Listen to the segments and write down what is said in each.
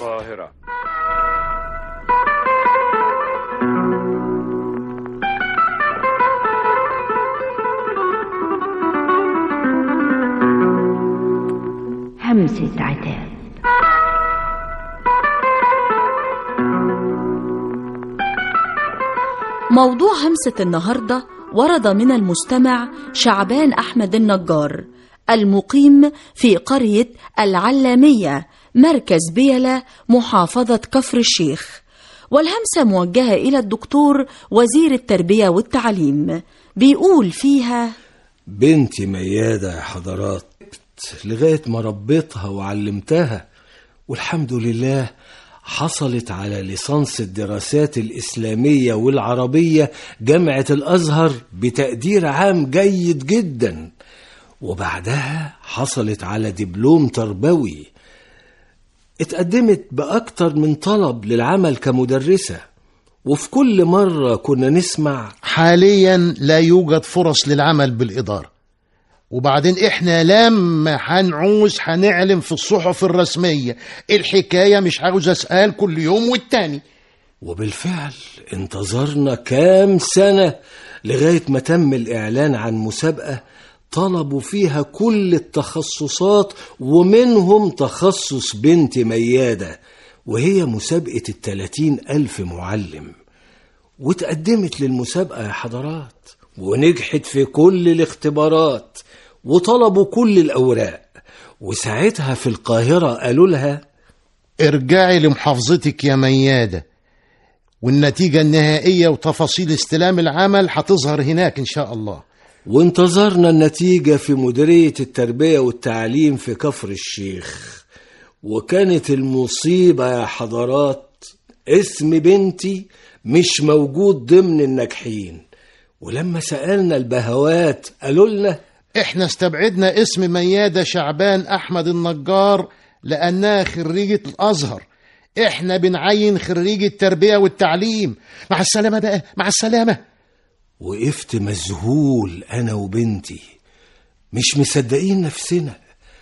القاهرة همسة عتاب موضوع همسة النهاردة ورد من المستمع شعبان أحمد النجار المقيم في قرية العلامية مركز بيلة محافظة كفر الشيخ والهمسة موجهة إلى الدكتور وزير التربية والتعليم بيقول فيها بنتي ميادة يا حضرات لغاية ما ربيتها وعلمتها والحمد لله حصلت على ليسانس الدراسات الإسلامية والعربية جامعة الأزهر بتقدير عام جيد جدا وبعدها حصلت على دبلوم تربوي اتقدمت بأكتر من طلب للعمل كمدرسة وفي كل مرة كنا نسمع حاليا لا يوجد فرص للعمل بالإدارة وبعدين احنا لما هنعوز هنعلم في الصحف الرسمية الحكاية مش عاوز اسأل كل يوم والتاني وبالفعل انتظرنا كام سنة لغاية ما تم الإعلان عن مسابقة طلبوا فيها كل التخصصات ومنهم تخصص بنت ميادة وهي مسابقة التلاتين ألف معلم وتقدمت للمسابقة يا حضرات ونجحت في كل الاختبارات وطلبوا كل الأوراق وساعتها في القاهرة قالوا لها ارجعي لمحافظتك يا ميادة والنتيجة النهائية وتفاصيل استلام العمل هتظهر هناك إن شاء الله وانتظرنا النتيجة في مديرية التربية والتعليم في كفر الشيخ وكانت المصيبة يا حضرات اسم بنتي مش موجود ضمن الناجحين ولما سألنا البهوات قالوا لنا احنا استبعدنا اسم ميادة شعبان أحمد النجار لأنها خريجة الأزهر احنا بنعين خريجة التربية والتعليم مع السلامة بقى مع السلامة وقفت مذهول أنا وبنتي مش مصدقين نفسنا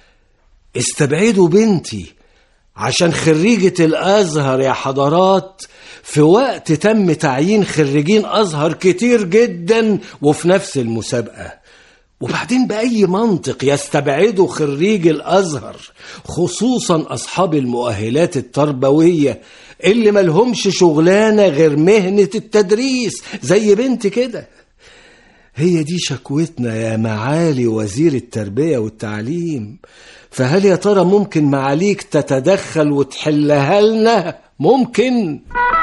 استبعدوا بنتي عشان خريجة الأزهر يا حضرات في وقت تم تعيين خريجين أزهر كتير جدا وفي نفس المسابقة وبعدين بأي منطق يستبعدوا خريج الأزهر خصوصا أصحاب المؤهلات التربوية اللي ملهمش شغلانة غير مهنة التدريس زي بنت كده هي دي شكوتنا يا معالي وزير التربية والتعليم فهل يا ترى ممكن معاليك تتدخل وتحلها لنا ممكن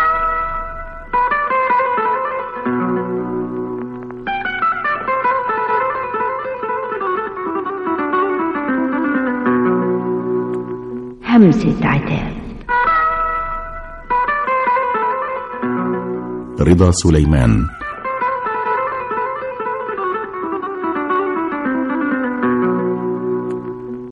همسة عتاب رضا سليمان